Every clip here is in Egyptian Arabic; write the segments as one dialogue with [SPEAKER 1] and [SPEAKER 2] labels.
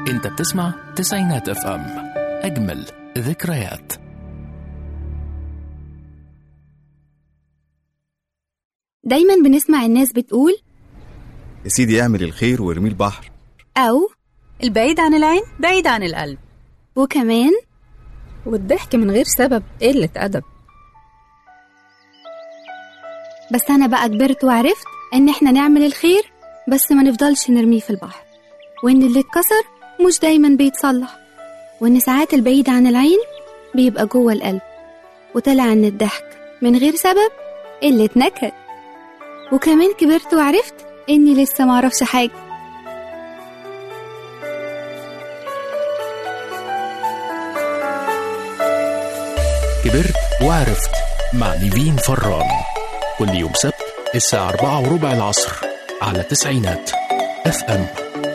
[SPEAKER 1] انت بتسمع تسعينات اف ام اجمل ذكريات
[SPEAKER 2] دايما بنسمع الناس بتقول
[SPEAKER 3] يا سيدي اعمل الخير وارميه البحر
[SPEAKER 2] أو
[SPEAKER 4] البعيد عن العين بعيد عن القلب
[SPEAKER 2] وكمان
[SPEAKER 4] والضحك من غير سبب قلة أدب
[SPEAKER 2] بس أنا بقى كبرت وعرفت إن إحنا نعمل الخير بس ما نفضلش نرميه في البحر وإن اللي اتكسر مش دايما بيتصلح وإن ساعات البعيد عن العين بيبقى جوه القلب وطلع إن الضحك من غير سبب قلة نكد وكمان كبرت وعرفت إني لسه معرفش حاجة
[SPEAKER 1] كبرت وعرفت مع نيفين فران كل يوم سبت الساعة أربعة وربع العصر على تسعينات اف ام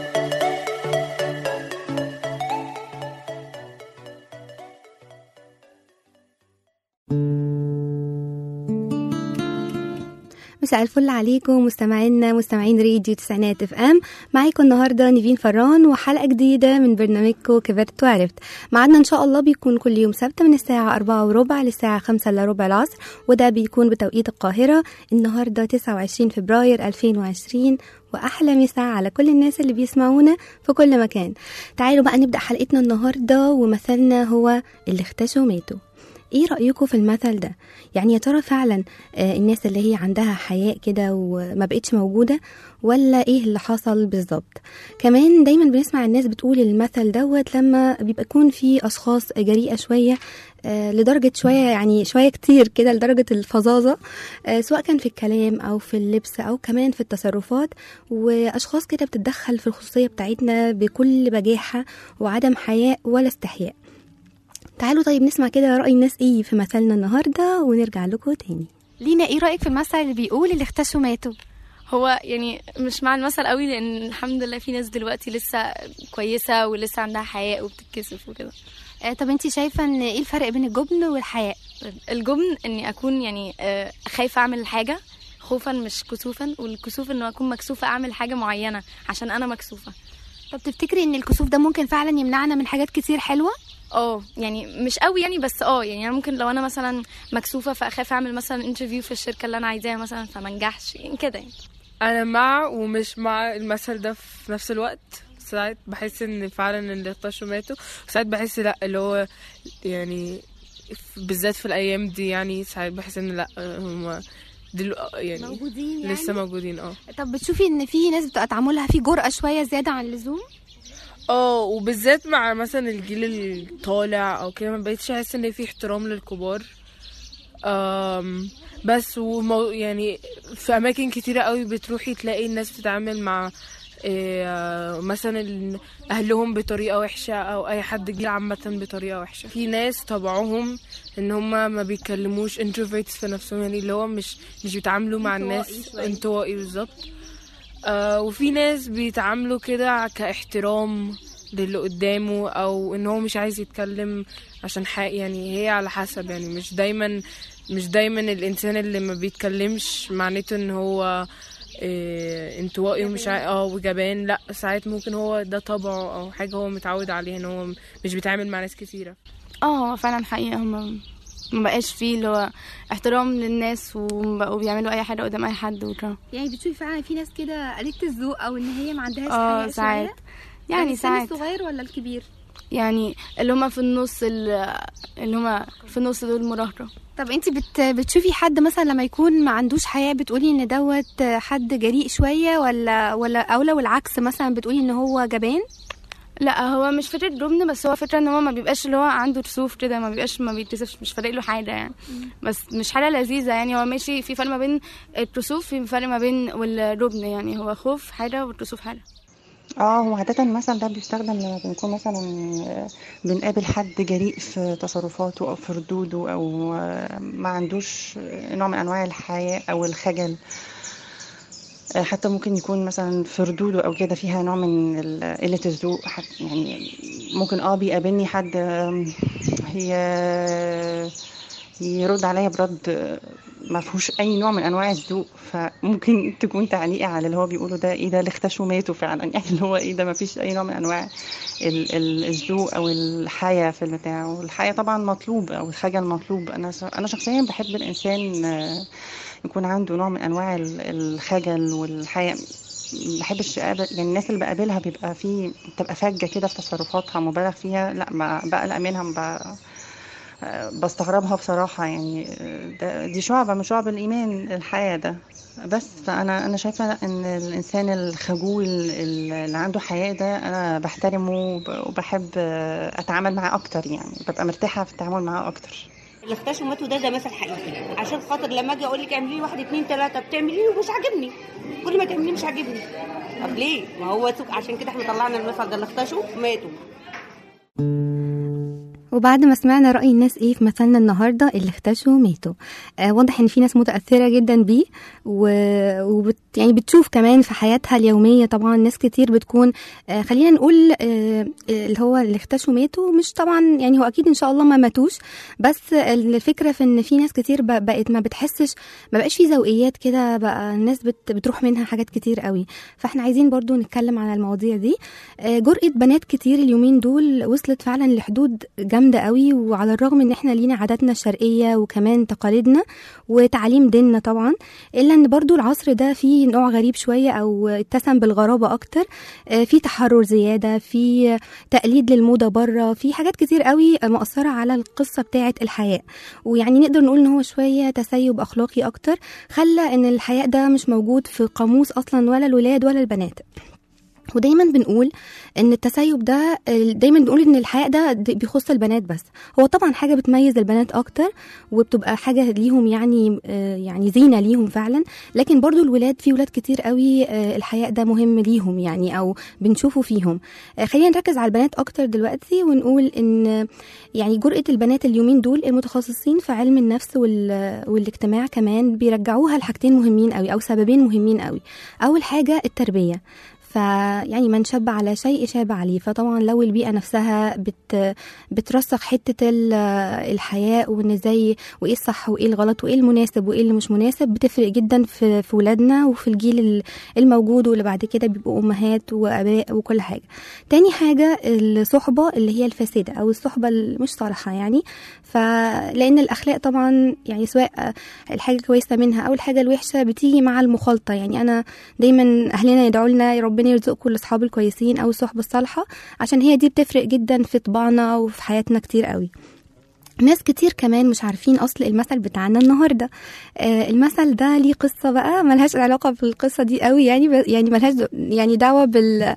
[SPEAKER 2] مساء الفل عليكم مستمعينا مستمعين راديو تسعينات اف ام معاكم النهارده نيفين فران وحلقه جديده من برنامجكم كبرت وعرفت ميعادنا ان شاء الله بيكون كل يوم سبت من الساعه أربعة وربع للساعه خمسة الا ربع العصر وده بيكون بتوقيت القاهره النهارده 29 فبراير 2020 واحلى مساء على كل الناس اللي بيسمعونا في كل مكان تعالوا بقى نبدا حلقتنا النهارده ومثلنا هو اللي اختشوا ماتوا ايه رأيكم في المثل ده يعني يا ترى فعلا آه، الناس اللي هي عندها حياء كده وما بقتش موجودة ولا ايه اللي حصل بالظبط كمان دايما بنسمع الناس بتقول المثل دوت لما بيبقى يكون في اشخاص جريئة شوية آه، لدرجة شوية يعني شوية كتير كده لدرجة الفظاظة آه، سواء كان في الكلام أو في اللبس أو كمان في التصرفات وأشخاص كده بتتدخل في الخصوصية بتاعتنا بكل بجاحة وعدم حياء ولا استحياء تعالوا طيب نسمع كده رأي الناس ايه في مثلنا النهاردة ونرجع لكم تاني
[SPEAKER 5] لينا ايه رأيك في المثل اللي بيقول اللي اختشوا ماتوا
[SPEAKER 6] هو يعني مش مع المثل قوي لان الحمد لله في ناس دلوقتي لسه كويسه ولسه عندها حياء وبتتكسف وكده
[SPEAKER 5] آه طب انت شايفة ان ايه الفرق بين الجبن والحياء
[SPEAKER 6] الجبن اني اكون يعني آه، خايفه اعمل حاجه خوفا مش كسوفا والكسوف انه اكون مكسوفه اعمل حاجه معينه عشان انا مكسوفه
[SPEAKER 5] طب تفتكري ان الكسوف ده ممكن فعلا يمنعنا من حاجات كتير حلوة
[SPEAKER 6] اه يعني مش قوي يعني بس اه يعني انا ممكن لو انا مثلا مكسوفه فاخاف اعمل مثلا انترفيو في الشركه اللي انا عايزاها مثلا فما انجحش يعني كده يعني
[SPEAKER 7] انا مع ومش مع المثل ده في نفس الوقت ساعات بحس ان فعلا اللي اختشوا ماتوا وساعات بحس لا اللي هو يعني ف- بالذات في الايام دي يعني ساعات بحس ان لا هم دلو يعني
[SPEAKER 5] موجودين يعني
[SPEAKER 7] لسه موجودين اه
[SPEAKER 5] طب بتشوفي ان في ناس بتبقى تعاملها فيه جرأة شوية زيادة عن اللزوم
[SPEAKER 7] اه وبالذات مع مثلا الجيل الطالع او كده ما بقيتش احس ان في احترام للكبار أم بس ومو يعني في اماكن كتيرة قوي بتروحي تلاقي الناس بتتعامل مع إيه، مثلا ال- اهلهم بطريقه وحشه او اي حد جيل عامه بطريقه وحشه في ناس طبعهم ان هم ما بيتكلموش introverts في نفسهم يعني اللي هو مش مش بيتعاملوا مع الناس انطوائي بالظبط آه وفي ناس بيتعاملوا كده كاحترام للي قدامه او ان هو مش عايز يتكلم عشان حق يعني هي على حسب يعني مش دايما مش دايما الانسان اللي ما بيتكلمش معناته ان هو إيه انطوائي ومش عا... اه وجبان لا ساعات ممكن هو ده طبعه او حاجه هو متعود عليها ان هو مش بيتعامل مع ناس كتيره
[SPEAKER 6] اه هو فعلا حقيقة هما ما بقاش فيه اللي هو احترام للناس وبقوا بيعملوا اي حاجة قدام اي حد وكده
[SPEAKER 5] يعني بتشوفي فعلا في ناس كده قليلة الذوق او ان هي ما عندهاش
[SPEAKER 6] اه
[SPEAKER 5] حياء
[SPEAKER 6] ساعات
[SPEAKER 5] شوية؟
[SPEAKER 6] يعني
[SPEAKER 5] السن
[SPEAKER 6] ساعات
[SPEAKER 5] الصغير ولا الكبير
[SPEAKER 6] يعني اللي هما في النص ال- اللي هما في النص دول مراهقة
[SPEAKER 5] طب انت بت بتشوفي حد مثلا لما يكون ما عندوش حياة بتقولي ان دوت حد جريء شوية ولا ولا او لو العكس مثلا بتقولي ان هو جبان
[SPEAKER 6] لا هو مش فكرة جبن بس هو فكرة ان هو ما بيبقاش اللي هو عنده رسوف كده ما بيبقاش ما بيتكسفش مش فارق له حاجة يعني بس مش حاجة لذيذة يعني هو ماشي في فرق ما بين الكسوف في فرق ما بين والجبن يعني هو خوف حاجة والكسوف حاجة
[SPEAKER 8] اه هو عادة المثل ده بيستخدم لما بنكون مثلا آه، بنقابل حد جريء في تصرفاته أو في ردوده أو آه، ما عندوش نوع من أنواع الحياء أو الخجل آه، حتى ممكن يكون مثلا في ردوده أو كده فيها نوع من ال- قلة الذوق حت- يعني ممكن اه بيقابلني حد آم، هي يرد عليا برد آه، ما فيهوش اي نوع من انواع الذوق فممكن تكون تعليقي على اللي هو بيقوله ده ايه ده اللي اختشوا ماتوا فعلا يعني اللي هو ايه ده ما فيش اي نوع من انواع ال- ال- الذوق او الحياه في البتاع والحياه طبعا مطلوب او الخجل مطلوب انا ش- انا شخصيا بحب الانسان آه، يكون عنده نوع من انواع ال- الخجل والحياه ما بحبش اقابل يعني الناس اللي بقابلها بيبقى في بتبقى فجه كده في تصرفاتها مبالغ فيها لا ما بقلق منها ما ب- بستغربها بصراحة يعني ده دي شعبة من شعب الإيمان الحياة ده بس فأنا أنا شايفة إن الإنسان الخجول اللي عنده حياة ده أنا بحترمه وب- وبحب أتعامل معاه أكتر يعني ببقى مرتاحة في التعامل معاه أكتر
[SPEAKER 9] اللي اختشوا ماتوا ده ده مثل حقيقي عشان خاطر لما اجي اقول لك اعملي لي واحد اتنين تلاته بتعمليه ومش عاجبني كل ما تعمليه مش عاجبني طب ليه؟ ما هو سوق عشان كده احنا طلعنا المثل ده اللي اختشوا ماتوا
[SPEAKER 2] وبعد ما سمعنا رأي الناس ايه في مثلنا النهارده اللي اختشوا ماتوا آه واضح ان في ناس متأثرة جدا بيه و... وبت... يعني بتشوف كمان في حياتها اليومية طبعا ناس كتير بتكون آه خلينا نقول آه اللي هو اللي اختشوا ماتوا مش طبعا يعني هو اكيد ان شاء الله ما ماتوش بس الفكرة في ان في ناس كتير ب- بقت ما بتحسش ما بقاش في ذوقيات كده بقى الناس بت... بتروح منها حاجات كتير قوي فاحنا عايزين برضو نتكلم على المواضيع دي آه، جرأة بنات كتير اليومين دول وصلت فعلا لحدود جامدة قوي وعلى الرغم ان احنا لينا عاداتنا الشرقية وكمان تقاليدنا وتعليم ديننا طبعا الا ان برضو العصر ده فيه نوع غريب شوية او اتسم بالغرابة اكتر آه، في تحرر زيادة في تقليد للموضة بره في حاجات كتير قوي مؤثرة على القصة بتاعة الحياء ويعني نقدر نقول ان هو شوية تسيب اخلاقي اكتر خلى ان الحياء ده مش موجود في قاموس اصلا ولا الولاد ولا البنات ودايما بنقول ان التسيب ده دايما بنقول ان الحياء ده د- بيخص البنات بس هو طبعا حاجه بتميز البنات اكتر وبتبقى حاجه ليهم يعني آه، يعني زينه ليهم فعلا لكن برضو الولاد في ولاد كتير قوي آه، الحياء ده مهم ليهم يعني او بنشوفه فيهم آه، خلينا نركز على البنات اكتر دلوقتي ونقول ان يعني جرأة البنات اليومين دول المتخصصين في علم النفس وال- والاجتماع كمان بيرجعوها لحاجتين مهمين قوي او سببين مهمين قوي اول حاجه التربيه فيعني من شب على شيء شاب عليه فطبعا لو البيئة نفسها بت بترسخ حتة ال- الحياء وان ازاي وايه الصح وايه الغلط وايه المناسب وايه اللي مش مناسب بتفرق جدا في في ولادنا وفي الجيل ال- الموجود واللي بعد كده بيبقوا امهات واباء وكل حاجة تاني حاجة الصحبة اللي هي الفاسدة او الصحبة المش صالحة يعني فلان الاخلاق طبعا يعني سواء الحاجة الكويسة منها او الحاجة الوحشة بتيجي مع المخالطة يعني انا دايما اهلنا يدعوا لنا يا ربنا يرزقكم الاصحاب الكويسين او الصحبه الصالحه عشان هي دي بتفرق جدا في طباعنا وفي حياتنا كتير قوي ناس كتير كمان مش عارفين اصل المثل بتاعنا النهارده آه المثل ده ليه قصه بقى ملهاش علاقه بالقصه دي قوي يعني ب- يعني ملهاش د- يعني دعوه بال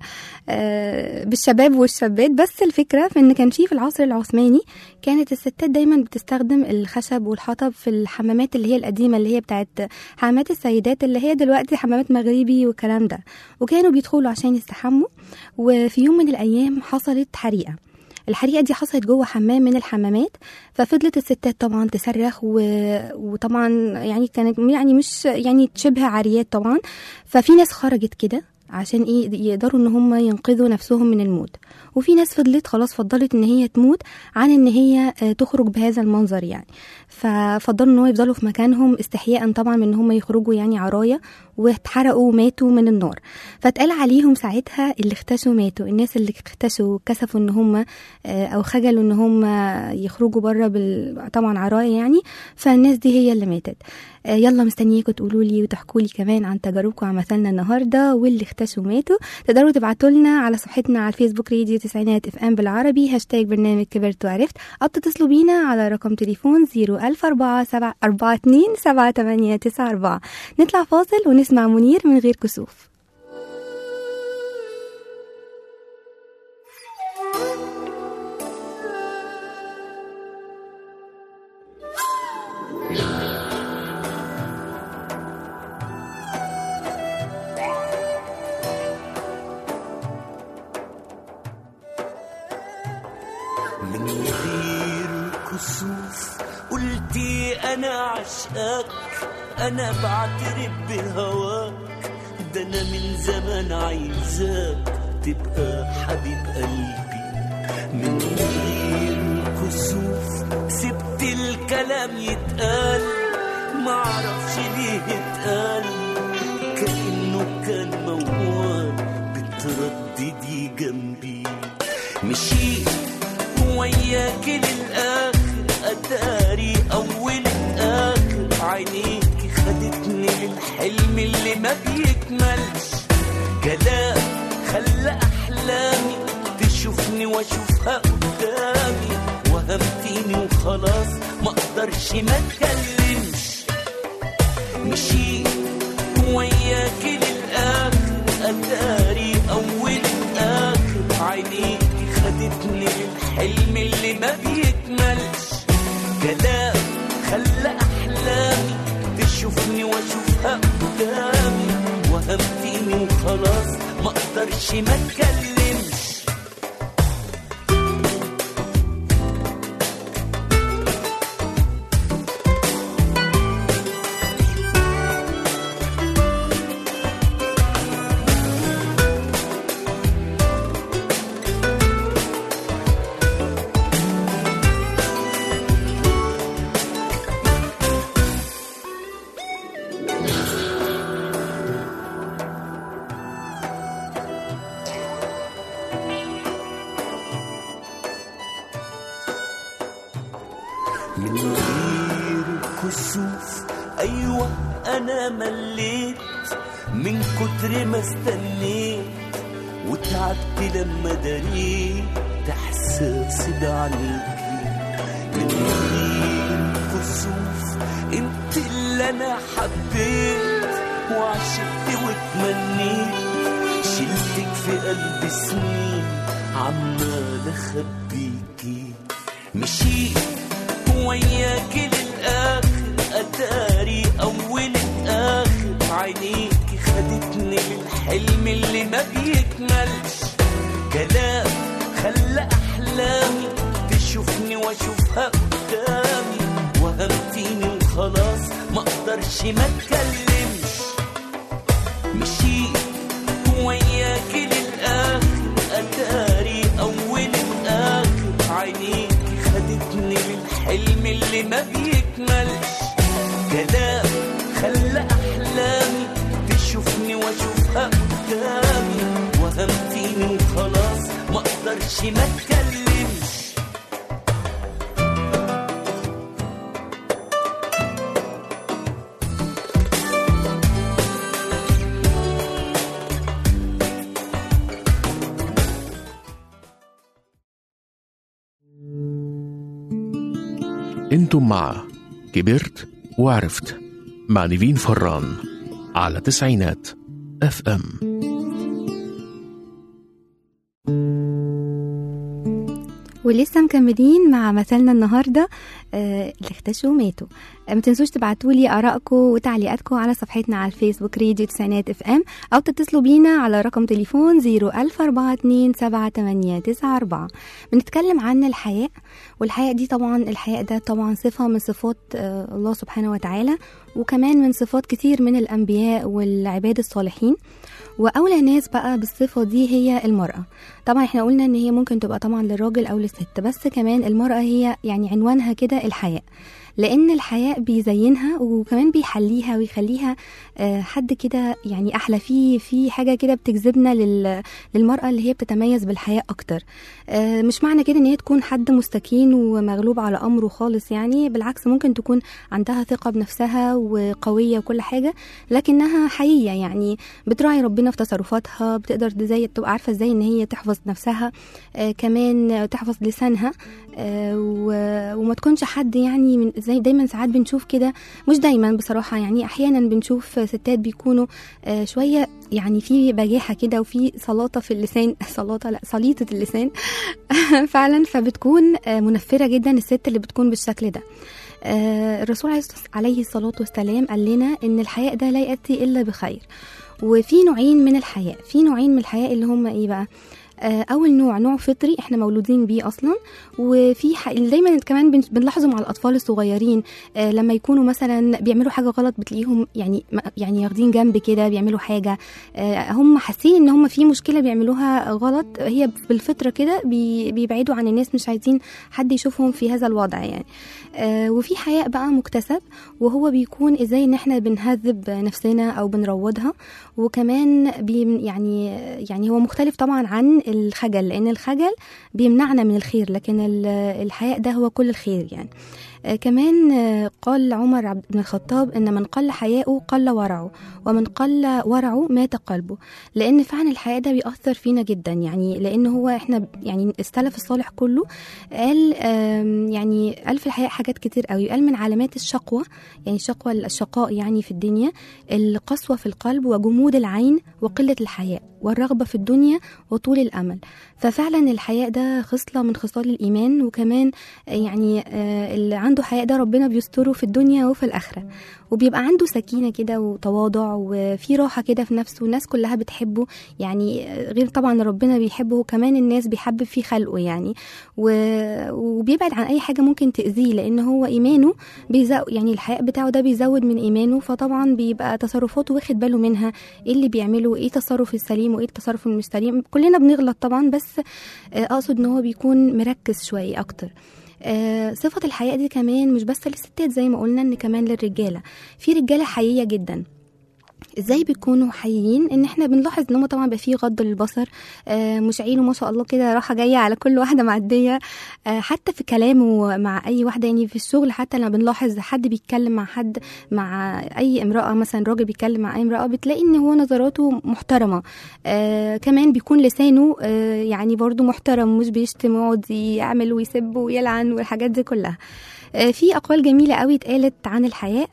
[SPEAKER 2] آه بالشباب والشابات بس الفكره في ان كان في في العصر العثماني كانت الستات دايما بتستخدم الخشب والحطب في الحمامات اللي هي القديمه اللي هي بتاعت حمامات السيدات اللي هي دلوقتي حمامات مغربي والكلام ده وكانوا بيدخلوا عشان يستحموا وفي يوم من الايام حصلت حريقه الحريقه دي حصلت جوه حمام من الحمامات ففضلت الستات طبعا تصرخ و... وطبعا يعني كانت يعني مش يعني شبه عاريات طبعا ففي ناس خرجت كده عشان ايه يقدروا ان هم ينقذوا نفسهم من الموت وفي ناس فضلت خلاص فضلت ان هي تموت عن ان هي آه، تخرج بهذا المنظر يعني ففضلوا ان هو يفضلوا في مكانهم استحياء طبعا من ان هم يخرجوا يعني عرايا واتحرقوا وماتوا من النار فاتقال عليهم ساعتها اللي اختشوا ماتوا الناس اللي اختشوا كسفوا ان هم آه، او خجلوا ان هم يخرجوا بره بال... طبعا عرايا يعني فالناس دي هي اللي ماتت آه، يلا مستنياكم تقولوا لي وتحكوا لي كمان عن تجاربكم عن مثلنا النهارده واللي اختشوا ماتوا تقدروا تبعتوا لنا على صفحتنا على الفيسبوك راديو تسعينات اف ام بالعربي هاشتاج برنامج كبرت وعرفت او تتصلوا بينا على رقم تليفون 01047 نطلع فاصل ونسمع منير من غير كسوف
[SPEAKER 10] من غير كسوف قلتي انا عشقك انا بعترف بهواك ده انا من زمان عايزاك تبقى حبيب قلبي من غير كسوف سبت الكلام كلام يتقال معرفش ليه اتقال كأنه كان موال بترددي جنبي مشيت وياك للآخر أداري أول آخر عينيك خدتني للحلم اللي ما بيكملش كلام خلى أحلامي تشوفني وأشوفها قدامي وهمتيني وخلاص ما أقدرش ما أتكلمش مشيت وياك للآخر أداري أول آخر عينيك خدتني للحلم اللي ما بيكملش كلام خلى أحلامي تشوفني وأشوفها قدامي وهمتيني وخلاص ما أقدرش ما أتكلمش من غير كسوف أيوة أنا مليت من كتر ما استنيت وتعبت لما دريت إحساسي بعينيكي من غير كسوف انت اللي أنا حبيت وعشقت واتمنيت شلتك في قلبي سنين عمال أخبيكي مشيت وياك للآخر أداري أول آخر عينيك خدتني للحلم اللي ما بيكملش كلام خلى أحلامي تشوفني وأشوفها قدامي وهمتيني وخلاص ما أقدرش ما أتكلمش مشيت وياك للآخر أداري أول آخر عينيك خدتني للحلم اللي ما بيكملش كلام خلى أحلامي تشوفني وأشوفها قدامي وهمتيني وخلاص ما أقدرش ما أتكلمش
[SPEAKER 1] انتم مع كبرت وعرفت مع نيفين فران على تسعينات اف ام
[SPEAKER 2] ولسه مكملين مع مثلنا النهارده آه، اللي اختشوا ماتوا آه، ما تنسوش تبعتوا لي ارائكم وتعليقاتكم على صفحتنا على الفيسبوك راديو تسعينات اف ام او تتصلوا بينا على رقم تليفون 010427894 بنتكلم عن الحياء والحياء دي طبعا الحياء ده طبعا صفه من صفات آه، الله سبحانه وتعالى وكمان من صفات كتير من الانبياء والعباد الصالحين واولى ناس بقى بالصفه دي هي المراه طبعا احنا قلنا ان هي ممكن تبقى طبعا للراجل او للست بس كمان المراه هي يعني عنوانها كده الحياء لان الحياء بيزينها وكمان بيحليها ويخليها آه، حد كده يعني احلى فيه في حاجه كده بتجذبنا لل- للمراه اللي هي بتتميز بالحياء اكتر آه، مش معنى كده ان هي تكون حد مستكين ومغلوب على امره خالص يعني بالعكس ممكن تكون عندها ثقه بنفسها وقويه وكل حاجه لكنها حقيقيه يعني بتراعي ربنا في تصرفاتها بتقدر ازاي تبقى عارفه ازاي ان هي تحفظ نفسها آه كمان تحفظ لسانها آه و- وما تكونش حد يعني من زي دايما ساعات بنشوف كده مش دايما بصراحه يعني احيانا بنشوف ستات بيكونوا آه شويه يعني في بجاحه كده وفي سلاطه في اللسان سلاطه لا سليطه اللسان فعلا فبتكون آه منفره جدا الست اللي بتكون بالشكل ده آه، الرسول عليه الص- عليه الصلاة والسلام قال لنا إن الحياء ده لا يأتي إلا بخير وفي نوعين من الحياء في نوعين من الحياء اللي هم إيه بقى آه، اول نوع نوع فطري احنا مولودين بيه اصلا وفي ح... دايما كمان بن- بنلاحظه مع الاطفال الصغيرين آه، لما يكونوا مثلا بيعملوا حاجه غلط بتلاقيهم يعني يعني واخدين جنب كده بيعملوا حاجه آه، هم حاسين ان هم في مشكله بيعملوها غلط هي بالفطره كده بي- بيبعدوا عن الناس مش عايزين حد يشوفهم في هذا الوضع يعني آه، وفي حياء بقى مكتسب وهو بيكون ازاي ان احنا بنهذب نفسنا او بنروضها وكمان بي يعني يعني هو مختلف طبعا عن الخجل لان الخجل بيمنعنا من الخير لكن ال- الحياء ده هو كل الخير يعني آه، كمان آه، قال عمر عبد بن الخطاب ان من قل حياؤه قل ورعه ومن قل ورعه مات قلبه لان فعلا الحياء ده بيأثر فينا جدا يعني لان هو احنا يعني السلف الصالح كله قال آم، يعني قال في الحياء حاجات كتير قوي قال من علامات الشقوة يعني الشقوة الشقاء يعني في الدنيا القسوة في القلب وجمود العين وقلة الحياء والرغبة في الدنيا وطول الأمل ففعلا الحياء ده خصلة من خصال الإيمان وكمان آه، يعني آه، اللي عنده حياء ده ربنا بيستره في الدنيا وفي الآخرة وبيبقى عنده سكينة كده وتواضع وفي راحة كده في نفسه والناس كلها بتحبه يعني آه، غير طبعا ربنا بيحبه وكمان الناس بيحبب فيه خلقه يعني و- وبيبعد عن أي حاجة ممكن تأذيه لأن هو إيمانه بيزو يعني الحياء بتاعه ده بيزود من إيمانه فطبعا بيبقى تصرفاته واخد باله منها ايه اللي بيعمله ايه التصرف السليم وايه التصرف المش سليم كلنا بنغلط طبعا بس آه، اقصد ان هو بيكون مركز شويه اكتر آه، صفة الحياء دي كمان مش بس للستات زي ما قلنا ان كمان للرجالة في رجالة حقيقية جدا ازاي بيكونوا حقيقيين ان احنا بنلاحظ ان هم طبعا بقى فيه غض للبصر آه مشعينه ما شاء الله كده راحه جايه على كل واحده معديه آه حتى في كلامه مع اي واحده يعني في الشغل حتى لما بنلاحظ حد بيتكلم مع حد مع اي امراه مثلا راجل بيتكلم مع اي امراه بتلاقي ان هو نظراته محترمه آه كمان بيكون لسانه آه يعني برضو محترم مش بيشتم ويقعد يعمل ويسب ويلعن والحاجات دي كلها آه، في أقوال جميلة قوي اتقالت عن الحياء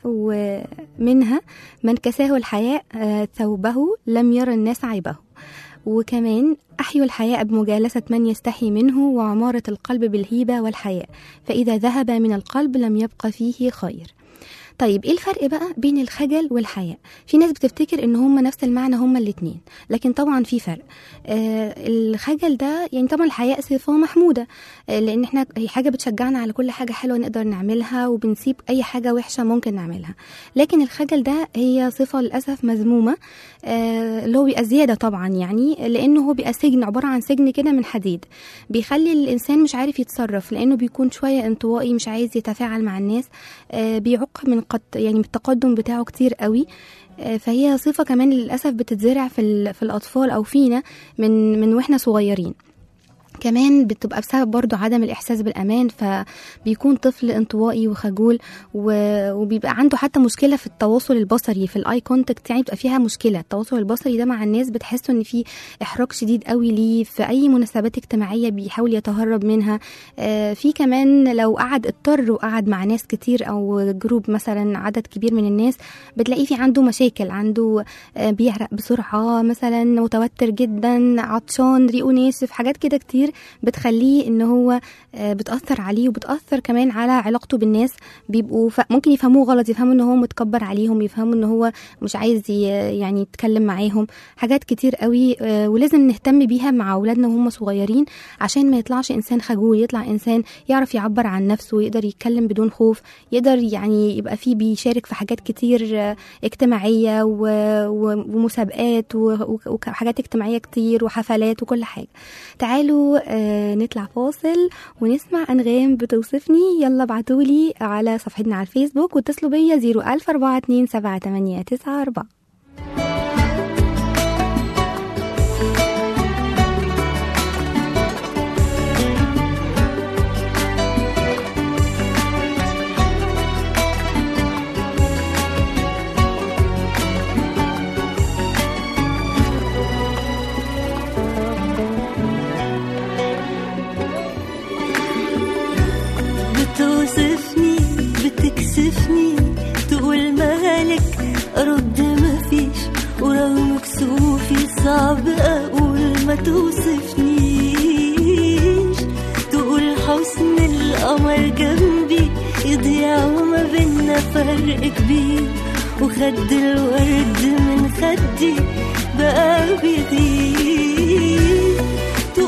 [SPEAKER 2] ومنها من كساه الحياء آه، ثوبه لم يرى الناس عيبه وكمان أحيوا الحياء بمجالسة من يستحي منه وعمارة القلب بالهيبة والحياء فإذا ذهب من القلب لم يبق فيه خير طيب ايه الفرق بقى بين الخجل والحياء في ناس بتفتكر ان هما نفس المعنى هما الاتنين لكن طبعا في فرق آه الخجل ده يعني طبعا الحياء صفه محموده آه لان احنا هي حاجه بتشجعنا على كل حاجه حلوه نقدر نعملها وبنسيب اي حاجه وحشه ممكن نعملها لكن الخجل ده هي صفه للاسف مذمومه آه اللي هو بيبقى زياده طبعا يعني لانه هو بيبقى سجن عباره عن سجن كده من حديد بيخلي الانسان مش عارف يتصرف لانه بيكون شويه انطوائي مش عايز يتفاعل مع الناس آه بيعق من قد يعني من التقدم بتاعه كتير قوي آه، فهي صفة كمان للأسف بتتزرع في, ال- في الأطفال أو فينا من من وإحنا صغيرين كمان بتبقى بسبب برضو عدم الإحساس بالأمان فبيكون طفل انطوائي وخجول و- وبيبقى عنده حتى مشكلة في التواصل البصري في الآي كونتاكت يعني بيبقى فيها مشكلة التواصل البصري ده مع الناس بتحسوا إن في إحراج شديد قوي ليه في أي مناسبات اجتماعية بيحاول يتهرب منها آه، في كمان لو قعد اضطر وقعد مع ناس كتير أو جروب مثلا عدد كبير من الناس بتلاقيه في عنده مشاكل عنده آه، بيعرق بسرعة مثلا متوتر جدا عطشان ريقه ناشف حاجات كده كتير بتخليه ان هو آه، بتأثر عليه وبتأثر كمان على علاقته بالناس بيبقوا ف... ممكن يفهموه غلط يفهموا ان هو متكبر عليهم يفهموا ان هو مش عايز ي... يعني يتكلم معاهم حاجات كتير قوي آه، ولازم نهتم بيها مع اولادنا وهم صغيرين عشان ما يطلعش انسان خجول يطلع انسان يعرف يعبر عن نفسه يقدر يتكلم بدون خوف يقدر يعني يبقى فيه بيشارك في حاجات كتير آه، اجتماعية و... و... ومسابقات و... و- وحاجات اجتماعية كتير وحفلات وكل حاجة تعالوا آه، نطلع فاصل ونسمع أنغام بتوصفني يلا ابعتولي على صفحتنا على الفيسبوك واتصلوا بيا 014278994
[SPEAKER 11] بتوصفني بتكسفني تقول مالك ارد مفيش ورغم كسوفي صعب اقول ما توصفنيش تقول حسن القمر جنبي يضيع وما بينا فرق كبير وخد الورد من خدي بقى بيغيب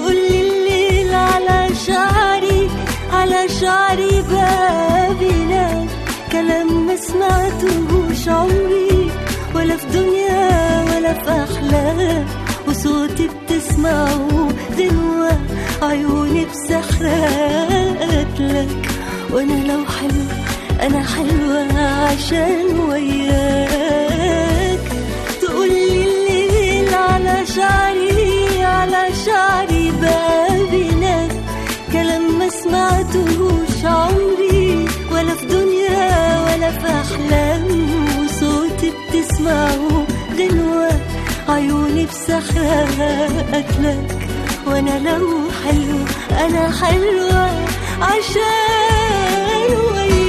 [SPEAKER 11] شعري بقى بينام كلام ما سمعتهوش عمري ولا في دنيا ولا في أحلام وصوتي بتسمعه غنوة عيوني بسحرات لك وأنا لو حلوة أنا حلوة عشان وياك تقولي الليل على شعري على شعري بقى بينام كلام ما سمعتهوش عمري ولا في دنيا ولا في أحلام وصوتي بتسمعه غنوة عيوني بسحرات لك وأنا لو حلوة أنا حلوة عشان وياك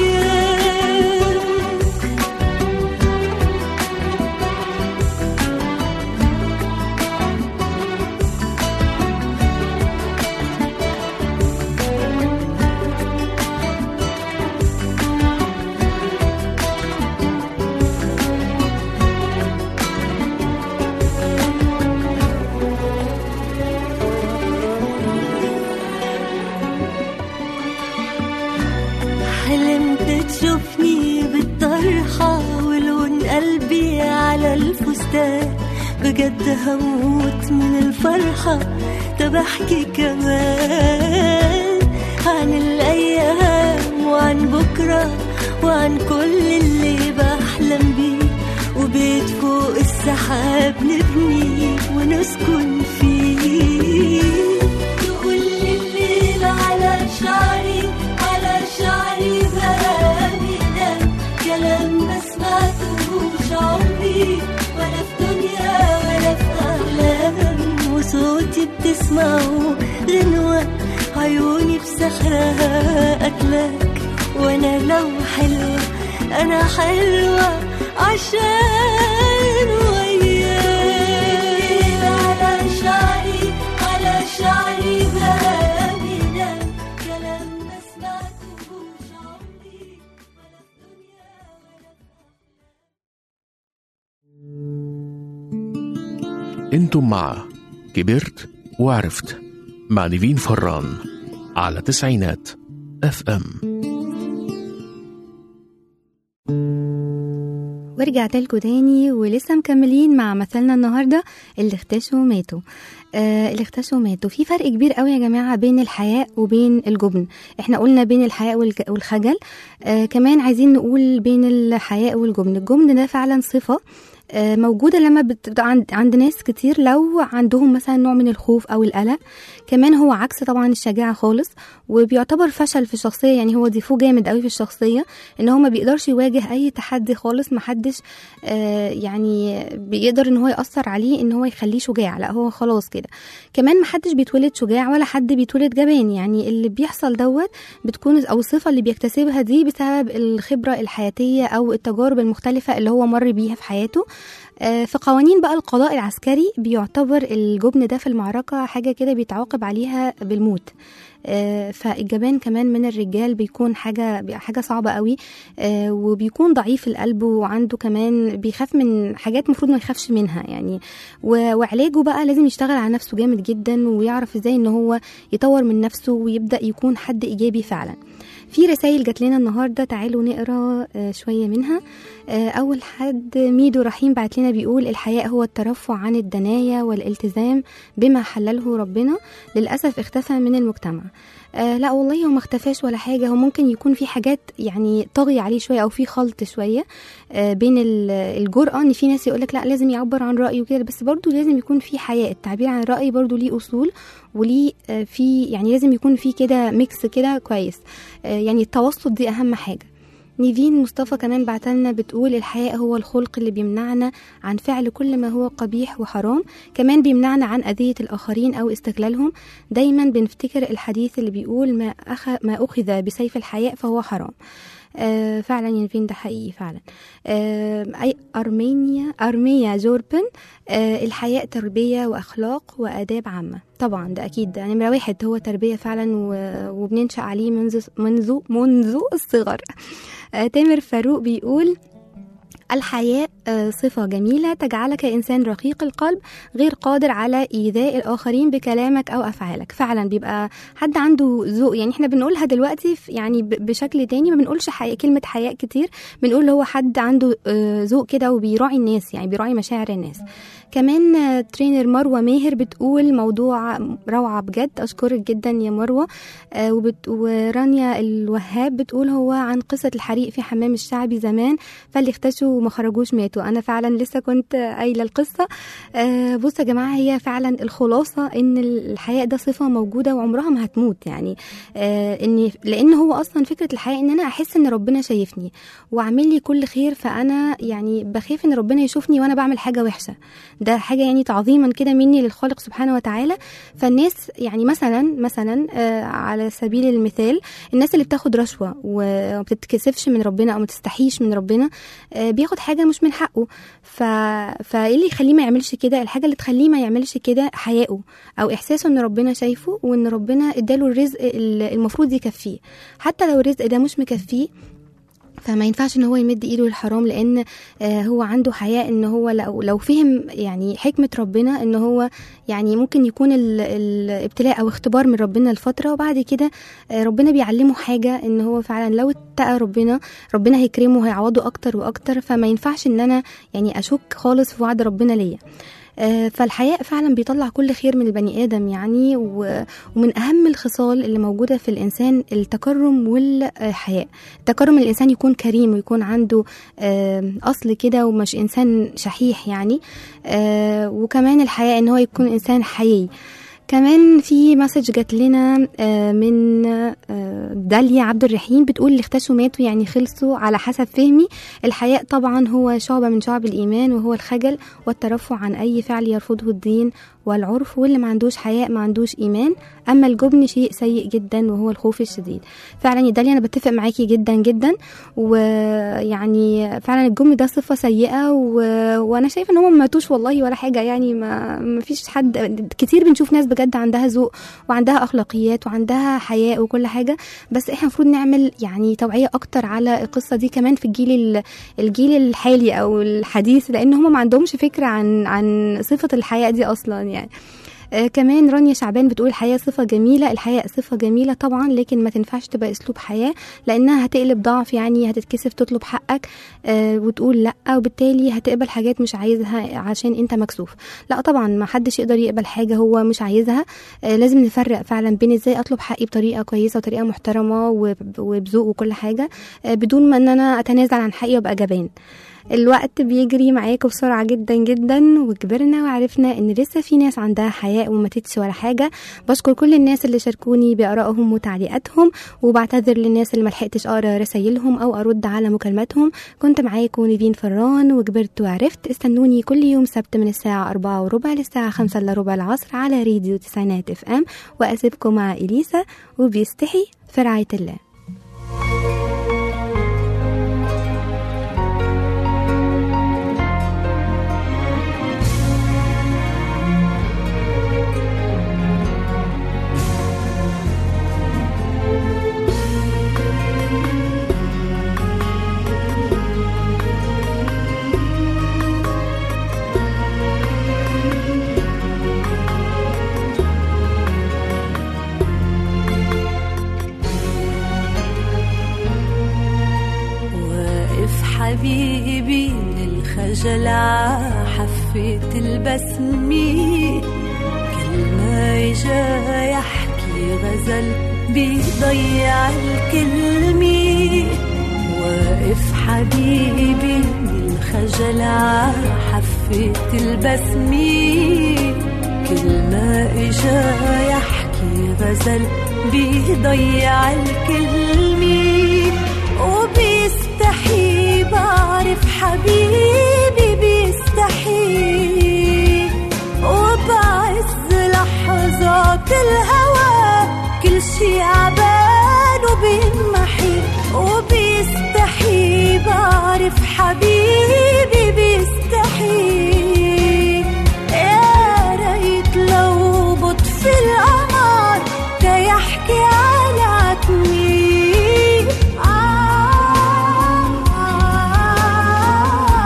[SPEAKER 11] حلمت تشوفني بالطرحة ولون قلبي على الفستان بجد هموت من الفرحة طب احكي كمان عن الأيام وعن بكرة وعن كل اللي بحلم بيه وبيت فوق السحاب نبني ونسكن فيه تقولي الليل على شعري على شعري بقى بينام كلام ما سمعتهوش عمري ولا في دنيا ولا في أحلام وصوتي بتسمعه غنوة عيوني بسحرها أكلك وأنا لو حلوة أنا حلوة عشان وياك على شعري على شعري بقى بينام كلام ما سمعتهوش عمري ولا في دنيا ولا
[SPEAKER 1] انتم مع كبرت وعرفت مع نيفين فران على تسعينات اف ام
[SPEAKER 2] ورجعت لكم تاني ولسه مكملين مع مثلنا النهارده اللي اختشوا ماتوا آه اللي اختشوا ماتوا في فرق كبير قوي يا جماعه بين الحياء وبين الجبن احنا قلنا بين الحياء والج- والخجل آه كمان عايزين نقول بين الحياء والجبن الجبن ده فعلا صفه آه، موجودة لما بتبقى عند, عند ناس كتير لو عندهم مثلا نوع من الخوف أو القلق كمان هو عكس طبعا الشجاعة خالص وبيعتبر فشل في الشخصية يعني هو ديفو جامد قوي في الشخصية ان هو ما بيقدرش يواجه اي تحدي خالص محدش آه يعني بيقدر ان هو يأثر عليه ان هو يخليه شجاع لا هو خلاص كده كمان محدش بيتولد شجاع ولا حد بيتولد جبان يعني اللي بيحصل دوت بتكون او الصفة اللي بيكتسبها دي بسبب الخبرة الحياتية او التجارب المختلفة اللي هو مر بيها في حياته آه، في قوانين بقى القضاء العسكري بيعتبر الجبن ده في المعركة حاجة كده بيتعاقب عليها بالموت آه، فالجبان كمان من الرجال بيكون حاجة حاجة صعبة قوي آه، وبيكون ضعيف القلب وعنده كمان بيخاف من حاجات مفروض ما يخافش منها يعني و- وعلاجه بقى لازم يشتغل على نفسه جامد جدا ويعرف ازاي ان هو يطور من نفسه ويبدأ يكون حد ايجابي فعلا في رسائل جات لنا النهارده تعالوا نقرا آه، شويه منها آه، اول حد ميدو رحيم بعت لنا بيقول الحياء هو الترفع عن الدنايا والالتزام بما حلله ربنا للاسف اختفى من المجتمع آه لا والله هو ما اختفاش ولا حاجه هو ممكن يكون في حاجات يعني طاغي عليه شويه او في خلط شويه آه بين ال- الجرأه ان في ناس يقولك لا لازم يعبر عن رايه وكده بس برضو لازم يكون في حياء التعبير عن الراي برضو ليه اصول وليه آه في يعني لازم يكون في كده ميكس كده كويس آه يعني التوسط دي اهم حاجه نيفين مصطفى كمان بعتلنا بتقول الحياء هو الخلق اللي بيمنعنا عن فعل كل ما هو قبيح وحرام كمان بيمنعنا عن أذية الآخرين أو استغلالهم دايما بنفتكر الحديث اللي بيقول ما, أخ... ما أخذ بسيف الحياء فهو حرام آه فعلا ينفين ده حقيقي فعلا آه أي أرمينيا أرميا جوربن آه الحياء تربية وأخلاق وآداب عامة طبعا ده أكيد ده نمرة واحد هو تربية فعلا و- وبننشأ عليه منذ منذ منذ الصغر آه تامر فاروق بيقول الحياء آه، صفة جميلة تجعلك إنسان رقيق القلب غير قادر على إيذاء الآخرين بكلامك أو أفعالك فعلا بيبقى حد عنده ذوق يعني احنا بنقولها دلوقتي في- يعني ب- بشكل تاني ما بنقولش حياء كلمة حياء كتير بنقول هو حد عنده آه، ذوق كده وبيراعي الناس يعني بيراعي مشاعر الناس كمان آه، ترينر مروة ماهر بتقول موضوع روعة بجد أشكرك جدا يا مروة آه، وبت... ورانيا الوهاب بتقول هو عن قصة الحريق في حمام الشعبي زمان فاللي اختشوا وما خرجوش ماتوا أنا فعلا لسه كنت قايلة القصة آه، بصوا يا جماعة هي فعلا الخلاصة إن الحياء ده صفة موجودة وعمرها ما هتموت يعني آه، إن لأن هو أصلا فكرة الحياء إن أنا أحس إن ربنا شايفني وعامل لي كل خير فأنا يعني بخاف إن ربنا يشوفني وأنا بعمل حاجة وحشة ده حاجة يعني تعظيما كده مني للخالق سبحانه وتعالى فالناس يعني مثلا مثلا آه، على سبيل المثال الناس اللي بتاخد رشوة وما بتتكسفش من ربنا أو ما تستحيش من ربنا آه، بياخد حاجة مش من حقه ف... فايه اللي يخليه ما يعملش كده الحاجة اللي تخليه ما يعملش كده حياءه أو إحساسه إن ربنا شايفه وإن ربنا اداله الرزق ال- المفروض يكفيه حتى لو الرزق ده مش مكفيه فما ينفعش ان هو يمد ايده للحرام لان آه، هو عنده حياء ان هو لو لو فهم يعني حكمه ربنا ان هو يعني ممكن يكون ال- الابتلاء او اختبار من ربنا لفتره وبعد كده آه، ربنا بيعلمه حاجه ان هو فعلا لو اتقى ربنا ربنا هيكرمه وهيعوضه اكتر واكتر فما ينفعش ان انا يعني اشك خالص في وعد ربنا ليا آه، فالحياء فعلا بيطلع كل خير من البني ادم يعني و- ومن اهم الخصال اللي موجوده في الانسان التكرم والحياء التكرم الانسان يكون كريم ويكون عنده آه، اصل كده ومش انسان شحيح يعني آه، وكمان الحياء ان هو يكون انسان حيي كمان في مسج جات لنا آه، من آه، داليا عبد الرحيم بتقول اللي اختشوا ماتوا يعني خلصوا على حسب فهمي الحياء طبعا هو شعبة من شعب الإيمان وهو الخجل والترفع عن أي فعل يرفضه الدين والعرف واللي ما عندوش حياء ما عندوش إيمان أما الجبن شيء سيء جدا وهو الخوف الشديد فعلا يا داليا أنا بتفق معاكي جدا جدا ويعني فعلا الجبن ده صفة سيئة و... وأنا شايفة إن هم ما ماتوش والله ولا حاجة يعني ما, ما فيش حد كتير بنشوف ناس بجد عندها ذوق وعندها أخلاقيات وعندها حياء وكل حاجة بس إحنا المفروض نعمل يعني توعية أكتر على القصة دي كمان في الجيل ال- الجيل الحالي أو الحديث لأن هم ما عندهمش فكرة عن عن صفة الحياء دي أصلا يعني آه كمان رانيا شعبان بتقول الحياة صفة جميلة الحياة صفة جميلة طبعا لكن ما تنفعش تبقى أسلوب حياة لأنها هتقلب ضعف يعني هتتكسف تطلب حقك آه وتقول لأ وبالتالي هتقبل حاجات مش عايزها عشان أنت مكسوف لا طبعا ما حدش يقدر يقبل حاجة هو مش عايزها آه لازم نفرق فعلا بين ازاي أطلب حقي بطريقة كويسة وطريقة محترمة وب- وبذوق وكل حاجة آه بدون ما أن أنا أتنازل عن حقي وأبقى جبان الوقت بيجري معاكم بسرعة جدا جدا وكبرنا وعرفنا ان لسه في ناس عندها حياء وما تتش ولا حاجة بشكر كل الناس اللي شاركوني بآرائهم وتعليقاتهم وبعتذر للناس اللي ملحقتش اقرا رسايلهم او ارد على مكالماتهم كنت معاكم نيفين فران وكبرت وعرفت استنوني كل يوم سبت من الساعة أربعة وربع للساعة خمسة إلا ربع العصر على راديو تسعينات اف ام واسيبكم مع اليسا وبيستحي في رعاية الله
[SPEAKER 11] واقف حبيبي من الخجل حفة البسمة كل ما اجا يحكي غزل بيضيع الكلمة واقف حبيبي من الخجل حفة البسمة كل ما اجا يحكي غزل بيضيع الكلمة وبيستحي بعرف حبيبي بيستحي وبعز لحظات الهوى كل شي عبان وبينمحي وبيستحي بعرف حبيبي بيستحي يا ريت لو بطفي القمر كيحكي على عتمي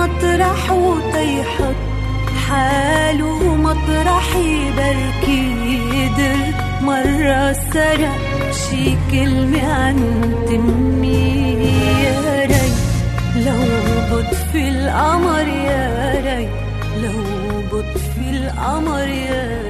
[SPEAKER 11] مطرحه تيحط حاله مطرحي بركي قدر مرة سرق شي كلمة عن تمي يا ريت لو بطفي القمر يا ريت لو بطفي القمر يا